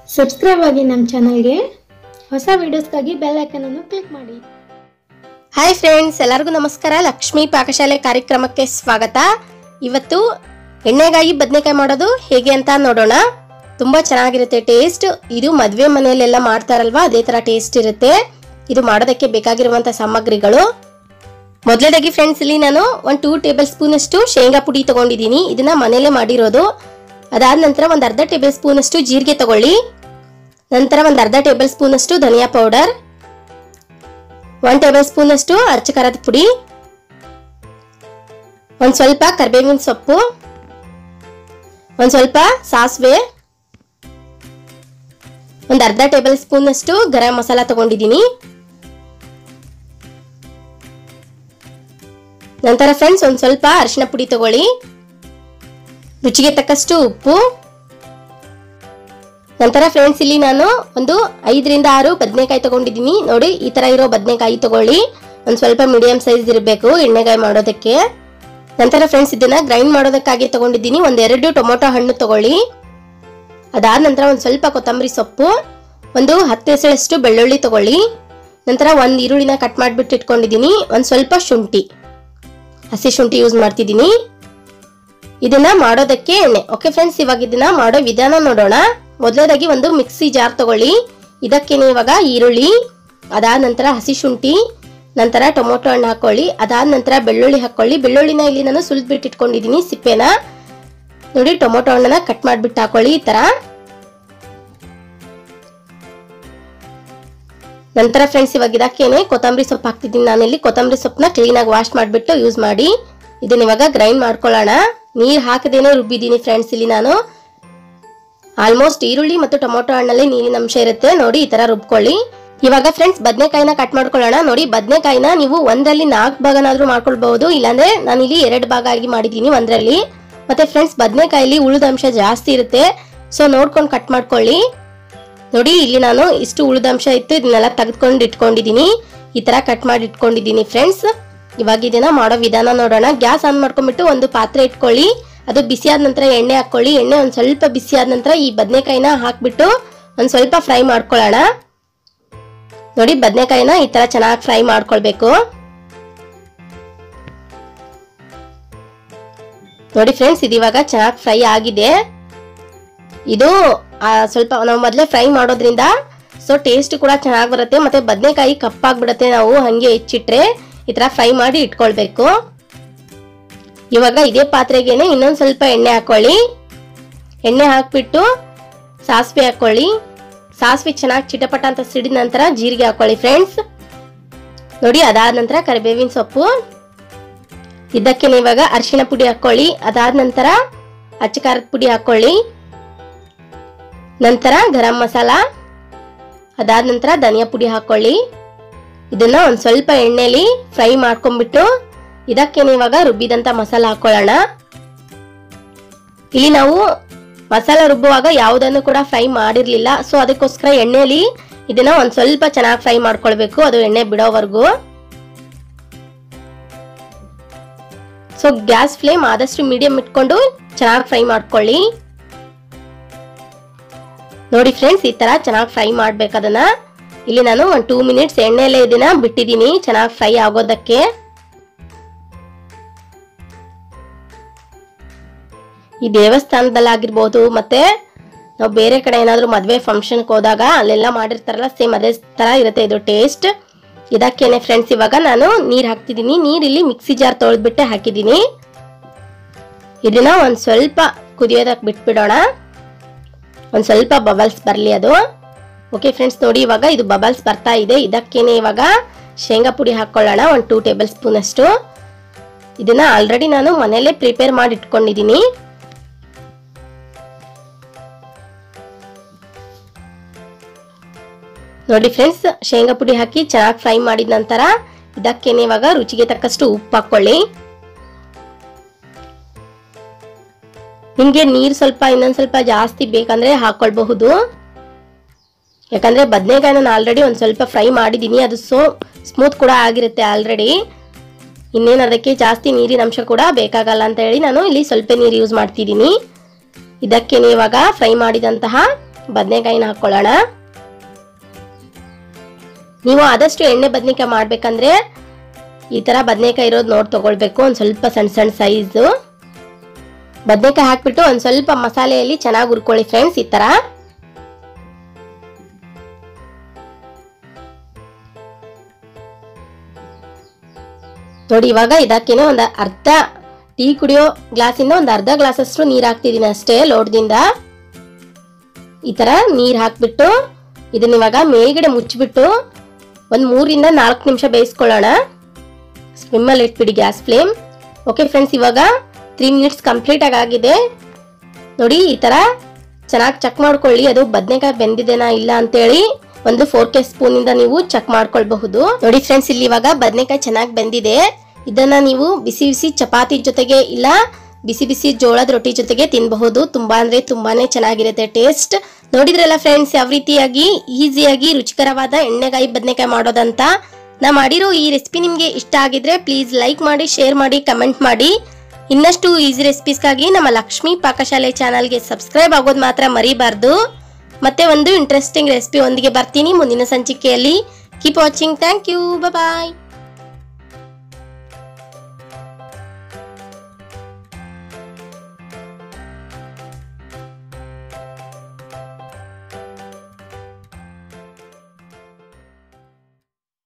subscribe ಆಗಿ ನಮ್ಮ ಚಾನಲ್ಗೆ ಹೊಸ ವಿಡಿಯೋಸ್ಗಾಗಿ ಬೆಲ್ ಐಕನನ್ನು ಕ್ಲಿಕ್ ಮಾಡಿ ಹಾಯ್ ಫ್ರೆಂಡ್ಸ್ ಎಲ್ಲರಿಗೂ ನಮಸ್ಕಾರ ಲಕ್ಷ್ಮೀ ಪಾಕಶಾಲೆ ಕಾರ್ಯಕ್ರಮಕ್ಕೆ ಸ್ವಾಗತ ಇವತ್ತು ಎಣ್ಣೆಗಾಯಿ ಬದನೆಕಾಯಿ ಮಾಡೋದು ಹೇಗೆ ಅಂತ ನೋಡೋಣ ತುಂಬಾ ಚೆನ್ನಾಗಿರುತ್ತೆ ಟೇಸ್ಟ್ ಇದು ಮದುವೆ ಮನೆಯಲ್ಲೆಲ್ಲ ಮಾಡ್ತಾರಲ್ವಾ ಅದೇ ತರ ಟೇಸ್ಟ್ ಇರುತ್ತೆ ಇದು ಮಾಡೋದಕ್ಕೆ ಬೇಕಾಗಿರುವಂತ ಸಾಮಗ್ರಿಗಳು ಮೊದಲನೇದಾಗಿ ಫ್ರೆಂಡ್ಸ್ ಇಲ್ಲಿ ನಾನು ಒಂದು ಟೂ ಟೇಬಲ್ ಸ್ಪೂನ್ ಅಷ್ಟು ಶೇಂಗಾ ಪುಡಿ ತಗೊಂಡಿದ್ದೀನಿ ಇದನ್ನ ಮನೆಯಲ್ಲೇ ಮಾಡಿರೋದು ಅದಾದ ನಂತರ ಒಂದು ಅರ್ಧ ಟೇಬಲ್ ಸ್ಪೂನ್ ಅಷ್ಟು ಜೀರಿಗೆ ತಗೊಳ್ಳಿ ನಂತರ ಒಂದು ಅರ್ಧ ಟೇಬಲ್ ಸ್ಪೂನ್ ಅಷ್ಟು ಧನಿಯಾ ಪೌಡರ್ ಒನ್ ಟೇಬಲ್ ಸ್ಪೂನ್ ಅಷ್ಟು ಅಚ್ಚ ಖಾರದ ಪುಡಿ ಒಂದ್ ಸ್ವಲ್ಪ ಕರಿಬೇವಿನ ಸೊಪ್ಪು ಒಂದ್ ಸ್ವಲ್ಪ ಸಾಸಿವೆ ಒಂದ್ ಅರ್ಧ ಟೇಬಲ್ ಸ್ಪೂನ್ ಅಷ್ಟು ಗರಂ ಮಸಾಲ ತಗೊಂಡಿದ್ದೀನಿ ನಂತರ ಫ್ರೆಂಡ್ಸ್ ಒಂದ್ ಸ್ವಲ್ಪ ಅರಿಶಿನ ಪುಡಿ ತಗೊಳ್ಳಿ ರುಚಿಗೆ ತಕ್ಕಷ್ಟು ಉಪ್ಪು ನಂತರ ಫ್ರೆಂಡ್ಸ್ ಇಲ್ಲಿ ನಾನು ಒಂದು ಐದರಿಂದ ಆರು ಬದನೆಕಾಯಿ ತಗೊಂಡಿದ್ದೀನಿ ನೋಡಿ ಈ ತರ ಇರೋ ಬದನೆಕಾಯಿ ತಗೊಳ್ಳಿ ಒಂದು ಸ್ವಲ್ಪ ಮೀಡಿಯಂ ಸೈಜ್ ಇರಬೇಕು ಎಣ್ಣೆಗಾಯಿ ಮಾಡೋದಕ್ಕೆ ನಂತರ ಫ್ರೆಂಡ್ಸ್ ಇದನ್ನ ಗ್ರೈಂಡ್ ಮಾಡೋದಕ್ಕಾಗಿ ತಗೊಂಡಿದ್ದೀನಿ ಒಂದೆರಡು ಟೊಮೊಟೊ ಹಣ್ಣು ತಗೊಳ್ಳಿ ಅದಾದ ನಂತರ ಒಂದು ಸ್ವಲ್ಪ ಕೊತ್ತಂಬರಿ ಸೊಪ್ಪು ಒಂದು ಹತ್ತು ಹೆಸಳಷ್ಟು ಬೆಳ್ಳುಳ್ಳಿ ತಗೊಳ್ಳಿ ನಂತರ ಒಂದು ಈರುಳ್ಳಿನ ಕಟ್ ಮಾಡಿಬಿಟ್ಟು ಇಟ್ಕೊಂಡಿದ್ದೀನಿ ಒಂದು ಸ್ವಲ್ಪ ಶುಂಠಿ ಹಸಿ ಶುಂಠಿ ಯೂಸ್ ಮಾಡ್ತಿದ್ದೀನಿ ಇದನ್ನ ಮಾಡೋದಕ್ಕೆ ಎಣ್ಣೆ ಓಕೆ ಫ್ರೆಂಡ್ಸ್ ಇವಾಗ ಇದನ್ನ ಮಾಡೋ ವಿಧಾನ ನೋಡೋಣ ಮೊದಲನೇದಾಗಿ ಒಂದು ಮಿಕ್ಸಿ ಜಾರ್ ತಗೊಳ್ಳಿ ಇದಕ್ಕೇನೆ ಇವಾಗ ಈರುಳ್ಳಿ ಅದಾದ ನಂತರ ಹಸಿ ಶುಂಠಿ ನಂತರ ಟೊಮೊಟೊ ಹಣ್ಣು ಹಾಕೊಳ್ಳಿ ಅದಾದ ನಂತರ ಬೆಳ್ಳುಳ್ಳಿ ಹಾಕೊಳ್ಳಿ ಬೆಳ್ಳುಳ್ಳಿನ ಇಲ್ಲಿ ನಾನು ಸುಲಿದ್ಬಿಟ್ಟು ಇಟ್ಕೊಂಡಿದ್ದೀನಿ ಸಿಪ್ಪೆನ ನೋಡಿ ಟೊಮೊಟೊ ಹಣ್ಣನ್ನ ಕಟ್ ಮಾಡಿಬಿಟ್ಟು ಹಾಕೊಳ್ಳಿ ಈ ತರ ನಂತರ ಫ್ರೆಂಡ್ಸ್ ಇವಾಗ ಇದಕ್ಕೇನೆ ಕೊತ್ತಂಬರಿ ಸೊಪ್ಪು ಹಾಕ್ತಿದ್ದೀನಿ ನಾನಿಲ್ಲಿ ಕೊತ್ತಂಬರಿ ಸೊಪ್ಪನ್ನ ಕ್ಲೀನಾಗಿ ವಾಶ್ ಮಾಡಿಬಿಟ್ಟು ಯೂಸ್ ಮಾಡಿ ಇದನ್ನ ಇವಾಗ ಗ್ರೈಂಡ್ ಮಾಡ್ಕೊಳ್ಳೋಣ ನೀರು ಹಾಕದೇನೆ ರುಬ್ಬಿದ್ದೀನಿ ಫ್ರೆಂಡ್ಸ್ ಇಲ್ಲಿ ನಾನು ಆಲ್ಮೋಸ್ಟ್ ಈರುಳ್ಳಿ ಮತ್ತು ಟೊಮೊಟೊ ಹಣ್ಣಲ್ಲಿ ನೀರಿನ ಅಂಶ ಇರುತ್ತೆ ನೋಡಿ ಈ ತರ ರುಬ್ಕೊಳ್ಳಿ ಇವಾಗ ಫ್ರೆಂಡ್ಸ್ ಬದನೆಕಾಯಿನ ಕಟ್ ಮಾಡ್ಕೊಳ್ಳೋಣ ನೋಡಿ ಬದನೆಕಾಯಿನ ನೀವು ಒಂದರಲ್ಲಿ ನಾಲ್ಕು ಭಾಗನಾದ್ರೂ ಮಾಡ್ಕೊಳ್ಬಹುದು ಇಲ್ಲಾಂದ್ರೆ ನಾನು ಇಲ್ಲಿ ಎರಡು ಭಾಗ ಆಗಿ ಮಾಡಿದ್ದೀನಿ ಒಂದರಲ್ಲಿ ಮತ್ತೆ ಫ್ರೆಂಡ್ಸ್ ಬದನೆಕಾಯಲ್ಲಿ ಉಳಿದ ಅಂಶ ಜಾಸ್ತಿ ಇರುತ್ತೆ ಸೊ ನೋಡ್ಕೊಂಡು ಕಟ್ ಮಾಡ್ಕೊಳ್ಳಿ ನೋಡಿ ಇಲ್ಲಿ ನಾನು ಇಷ್ಟು ಉಳಿದ ಅಂಶ ಇತ್ತು ಇದನ್ನೆಲ್ಲ ತೆಗೆದುಕೊಂಡು ಇಟ್ಕೊಂಡಿದ್ದೀನಿ ಈ ತರ ಕಟ್ ಮಾಡಿ ಇಟ್ಕೊಂಡಿದ್ದೀನಿ ಫ್ರೆಂಡ್ಸ್ ಇವಾಗ ಇದನ್ನ ಮಾಡೋ ವಿಧಾನ ನೋಡೋಣ ಗ್ಯಾಸ್ ಆನ್ ಮಾಡ್ಕೊಂಡ್ಬಿಟ್ಟು ಒಂದು ಪಾತ್ರೆ ಇಟ್ಕೊಳ್ಳಿ ಅದು ಬಿಸಿ ಆದ ನಂತರ ಎಣ್ಣೆ ಹಾಕೊಳ್ಳಿ ಎಣ್ಣೆ ಒಂದ್ ಸ್ವಲ್ಪ ಬಿಸಿ ಆದ ನಂತರ ಈ ಬದನೆಕಾಯಿನ ಹಾಕ್ಬಿಟ್ಟು ಒಂದ್ ಸ್ವಲ್ಪ ಫ್ರೈ ಮಾಡ್ಕೊಳ್ಳೋಣ ನೋಡಿ ಬದನೆಕಾಯಿನ ಈ ತರ ಚೆನ್ನಾಗಿ ಫ್ರೈ ಮಾಡ್ಕೊಳ್ಬೇಕು ನೋಡಿ ಫ್ರೆಂಡ್ಸ್ ಇದು ಇವಾಗ ಚೆನ್ನಾಗಿ ಫ್ರೈ ಆಗಿದೆ ಇದು ಆ, ಸ್ವಲ್ಪ ನಾವು ಮೊದಲೇ ಫ್ರೈ ಮಾಡೋದ್ರಿಂದ ಸೊ ಟೇಸ್ಟ್ ಕೂಡ ಚೆನ್ನಾಗಿ ಬರುತ್ತೆ ಮತ್ತೆ ಬದನೆಕಾಯಿ ಕಪ್ಪಾಗ್ಬಿಡುತ್ತೆ ನಾವು ಹಂಗೆ ಹೆಚ್ಚಿಟ್ರೆ ಈ ತರ ಫ್ರೈ ಮಾಡಿ ಇಟ್ಕೊಳ್ಬೇಕು ಇವಾಗ ಇದೇ ಪಾತ್ರೆಗೇನೆ ಇನ್ನೊಂದು ಸ್ವಲ್ಪ ಎಣ್ಣೆ ಹಾಕೊಳ್ಳಿ ಎಣ್ಣೆ ಹಾಕ್ಬಿಟ್ಟು ಸಾಸಿವೆ ಹಾಕೊಳ್ಳಿ ಸಾಸಿವೆ ಚೆನ್ನಾಗಿ ಚಿಟಪಟ ಅಂತ ಸಿಡಿದ ನಂತರ ಜೀರಿಗೆ ಹಾಕೊಳ್ಳಿ ಫ್ರೆಂಡ್ಸ್ ನೋಡಿ ಅದಾದ ನಂತರ ಕರಿಬೇವಿನ ಸೊಪ್ಪು ಇದಕ್ಕೆ ಇವಾಗ ಅರಿಶಿಣ ಪುಡಿ ಹಾಕೊಳ್ಳಿ ಅದಾದ ನಂತರ ಅಚ್ಚ ಖಾರದ ಪುಡಿ ಹಾಕೊಳ್ಳಿ ನಂತರ ಗರಂ ಮಸಾಲ ಅದಾದ ನಂತರ ಧನಿಯಾ ಪುಡಿ ಹಾಕೊಳ್ಳಿ ಇದನ್ನ ಒಂದ್ ಸ್ವಲ್ಪ ಎಣ್ಣೆಲಿ ಫ್ರೈ ಮಾಡ್ಕೊಂಡ್ಬಿಟ್ಟು ಇದಕ್ಕೆ ಇವಾಗ ರುಬ್ಬಿದಂತ ಮಸಾಲ ಹಾಕೊಳ್ಳೋಣ ಇಲ್ಲಿ ನಾವು ಮಸಾಲ ರುಬ್ಬುವಾಗ ಯಾವುದನ್ನು ಕೂಡ ಫ್ರೈ ಮಾಡಿರ್ಲಿಲ್ಲ ಸೊ ಅದಕ್ಕೋಸ್ಕರ ಎಣ್ಣೆಲಿ ಇದನ್ನ ಒಂದ್ ಸ್ವಲ್ಪ ಚೆನ್ನಾಗಿ ಫ್ರೈ ಮಾಡ್ಕೊಳ್ಬೇಕು ಅದು ಎಣ್ಣೆ ಬಿಡೋವರೆಗೂ ಸೊ ಗ್ಯಾಸ್ ಫ್ಲೇಮ್ ಆದಷ್ಟು ಮೀಡಿಯಂ ಇಟ್ಕೊಂಡು ಚೆನ್ನಾಗಿ ಫ್ರೈ ಮಾಡ್ಕೊಳ್ಳಿ ನೋಡಿ ಫ್ರೆಂಡ್ಸ್ ಈ ತರ ಚೆನ್ನಾಗಿ ಫ್ರೈ ಮಾಡ್ಬೇಕು ಅದನ್ನ ಇಲ್ಲಿ ನಾನು ಒಂದು ಟೂ ಮಿನಿಟ್ಸ್ ಎಣ್ಣೆಲೆ ಇದನ್ನ ಬಿಟ್ಟಿದ್ದೀನಿ ಚೆನ್ನಾಗಿ ಫ್ರೈ ಆಗೋದಕ್ಕೆ ಈ ದೇವಸ್ಥಾನದಲ್ಲಾಗಿರ್ಬೋದು ಮತ್ತೆ ನಾವು ಬೇರೆ ಕಡೆ ಏನಾದರೂ ಮದುವೆ ಫಂಕ್ಷನ್ಗೆ ಹೋದಾಗ ಅಲ್ಲೆಲ್ಲ ಮಾಡಿರ್ತಾರಲ್ಲ ಸೇಮ್ ಅದೇ ತರ ಇರುತ್ತೆ ಇದು ಟೇಸ್ಟ್ ಇದಕ್ಕೇನೆ ಫ್ರೆಂಡ್ಸ್ ಇವಾಗ ನಾನು ನೀರು ಹಾಕ್ತಿದ್ದೀನಿ ನೀರು ಇಲ್ಲಿ ಮಿಕ್ಸಿ ಜಾರ್ ತೊಳೆದ್ಬಿಟ್ಟೆ ಹಾಕಿದ್ದೀನಿ ಇದನ್ನ ಒಂದು ಸ್ವಲ್ಪ ಕುದಿಯೋದಕ್ಕೆ ಬಿಟ್ಬಿಡೋಣ ಒಂದು ಸ್ವಲ್ಪ ಬಬಲ್ಸ್ ಬರಲಿ ಅದು ಓಕೆ ಫ್ರೆಂಡ್ಸ್ ನೋಡಿ ಇವಾಗ ಇದು ಬಬಲ್ಸ್ ಬರ್ತಾ ಇದೆ ಇದಕ್ಕೇನೆ ಇವಾಗ ಶೇಂಗಾ ಪುಡಿ ಹಾಕೊಳ್ಳೋಣ ಒಂದು ಟೂ ಟೇಬಲ್ ಸ್ಪೂನ್ ಅಷ್ಟು ಇದನ್ನ ಆಲ್ರೆಡಿ ನಾನು ಮನೇಲೆ ಪ್ರಿಪೇರ್ ಮಾಡಿ ಇಟ್ಕೊಂಡಿದ್ದೀನಿ ನೋಡಿ ಫ್ರೆಂಡ್ಸ್ ಶೇಂಗಾ ಪುಡಿ ಹಾಕಿ ಚೆನ್ನಾಗಿ ಫ್ರೈ ಮಾಡಿದ ನಂತರ ಇದಕ್ಕೇನೆ ಇವಾಗ ರುಚಿಗೆ ತಕ್ಕಷ್ಟು ಉಪ್ಪು ಹಾಕೊಳ್ಳಿ ನಿಮ್ಗೆ ನೀರು ಸ್ವಲ್ಪ ಇನ್ನೊಂದ್ ಸ್ವಲ್ಪ ಜಾಸ್ತಿ ಬೇಕಂದ್ರೆ ಹಾಕೊಳ್ಬಹುದು ಯಾಕಂದ್ರೆ ಬದನೆಕಾಯಿ ನಾನು ಆಲ್ರೆಡಿ ಒಂದ್ ಸ್ವಲ್ಪ ಫ್ರೈ ಮಾಡಿದ್ದೀನಿ ಅದು ಸೊ ಸ್ಮೂತ್ ಕೂಡ ಆಗಿರುತ್ತೆ ಆಲ್ರೆಡಿ ಇನ್ನೇನು ಅದಕ್ಕೆ ಜಾಸ್ತಿ ನೀರಿನ ಅಂಶ ಕೂಡ ಬೇಕಾಗಲ್ಲ ಅಂತ ಹೇಳಿ ನಾನು ಇಲ್ಲಿ ಸ್ವಲ್ಪ ನೀರು ಯೂಸ್ ಮಾಡ್ತಿದ್ದೀನಿ ಇದಕ್ಕೆ ಇವಾಗ ಫ್ರೈ ಮಾಡಿದಂತಹ ಬದನೆಕಾಯಿನ ಹಾಕೊಳ್ಳೋಣ ನೀವು ಆದಷ್ಟು ಎಣ್ಣೆ ಬದನೆಕಾಯಿ ಮಾಡ್ಬೇಕಂದ್ರೆ ಈ ತರ ಬದನೆಕಾಯಿ ಇರೋದು ನೋಡಿ ತಗೊಳ್ಬೇಕು ಒಂದ್ ಸ್ವಲ್ಪ ಸಣ್ಣ ಸಣ್ಣ ಸೈಜು ಬದನೆಕಾಯಿ ಹಾಕ್ಬಿಟ್ಟು ಒಂದ್ ಸ್ವಲ್ಪ ಮಸಾಲೆಯಲ್ಲಿ ಚೆನ್ನಾಗಿ ಹುರ್ಕೊಳ್ಳಿ ಫ್ರೆಂಡ್ಸ್ ಈ ತರ ನೋಡಿ ಇವಾಗ ಇದಕ್ಕೇನೆ ಒಂದು ಅರ್ಧ ಟೀ ಕುಡಿಯೋ ಗ್ಲಾಸಿಂದ ಒಂದು ಅರ್ಧ ಗ್ಲಾಸ್ ಅಷ್ಟು ನೀರು ಹಾಕ್ತಿದ್ದೀನಿ ಅಷ್ಟೇ ಲೋಟದಿಂದ ಈ ತರ ನೀರು ಹಾಕ್ಬಿಟ್ಟು ಇದನ್ನ ಇವಾಗ ಮೇಲ್ಗಡೆ ಮುಚ್ಚಿಬಿಟ್ಟು ಒಂದು ಮೂರಿಂದ ನಾಲ್ಕು ನಿಮಿಷ ಬೇಯಿಸ್ಕೊಳ್ಳೋಣ ಸ್ವಿಮ್ಮಲ್ಲಿ ಇಟ್ಬಿಡಿ ಗ್ಯಾಸ್ ಫ್ಲೇಮ್ ಓಕೆ ಫ್ರೆಂಡ್ಸ್ ಇವಾಗ ತ್ರೀ ಮಿನಿಟ್ಸ್ ಕಂಪ್ಲೀಟ್ ಆಗಿ ಆಗಿದೆ ನೋಡಿ ಈ ತರ ಚೆನ್ನಾಗಿ ಚೆಕ್ ಮಾಡ್ಕೊಳ್ಳಿ ಅದು ಬದನೆಕಾಯಿ ಬೆಂದಿದೆನಾ ಇಲ್ಲ ಅಂತೇಳಿ ಒಂದು ಫೋರ್ ಕೆ ಸ್ಪೂನ್ ಇಂದ ನೀವು ಚೆಕ್ ಮಾಡ್ಕೊಳ್ಬಹುದು ನೋಡಿ ಫ್ರೆಂಡ್ಸ್ ಇಲ್ಲಿ ಇವಾಗ ಬದನೆಕಾಯಿ ಚೆನ್ನಾಗಿ ಬೆಂದಿದೆ ಇದನ್ನ ನೀವು ಬಿಸಿ ಬಿಸಿ ಚಪಾತಿ ಜೊತೆಗೆ ಇಲ್ಲ ಬಿಸಿ ಬಿಸಿ ಜೋಳದ ರೊಟ್ಟಿ ಜೊತೆಗೆ ತಿನ್ನಬಹುದು ತುಂಬಾ ಅಂದ್ರೆ ತುಂಬಾನೇ ಚೆನ್ನಾಗಿರುತ್ತೆ ಟೇಸ್ಟ್ ನೋಡಿದ್ರಲ್ಲ ಫ್ರೆಂಡ್ಸ್ ಯಾವ ರೀತಿಯಾಗಿ ಈಸಿಯಾಗಿ ರುಚಿಕರವಾದ ಎಣ್ಣೆಗಾಯಿ ಬದನೆಕಾಯಿ ಮಾಡೋದಂತ ನಾ ಮಾಡಿರೋ ಈ ರೆಸಿಪಿ ನಿಮಗೆ ಇಷ್ಟ ಆಗಿದ್ರೆ ಪ್ಲೀಸ್ ಲೈಕ್ ಮಾಡಿ ಶೇರ್ ಮಾಡಿ ಕಮೆಂಟ್ ಮಾಡಿ ಇನ್ನಷ್ಟು ಈಸಿ ರೆಸಿಪೀಸ್ಗಾಗಿ ನಮ್ಮ ಲಕ್ಷ್ಮೀ ಪಾಕಶಾಲೆ ಚಾನಲ್ಗೆ ಸಬ್ಸ್ಕ್ರೈಬ್ ಆಗೋದು ಮಾತ್ರ ಮರಿಬಾರ್ದು ಮತ್ತೆ ಒಂದು ಇಂಟ್ರೆಸ್ಟಿಂಗ್ ರೆಸಿಪಿ ಒಂದಿಗೆ ಬರ್ತೀನಿ ಮುಂದಿನ ಸಂಚಿಕೆಯಲ್ಲಿ keep watching thank you bye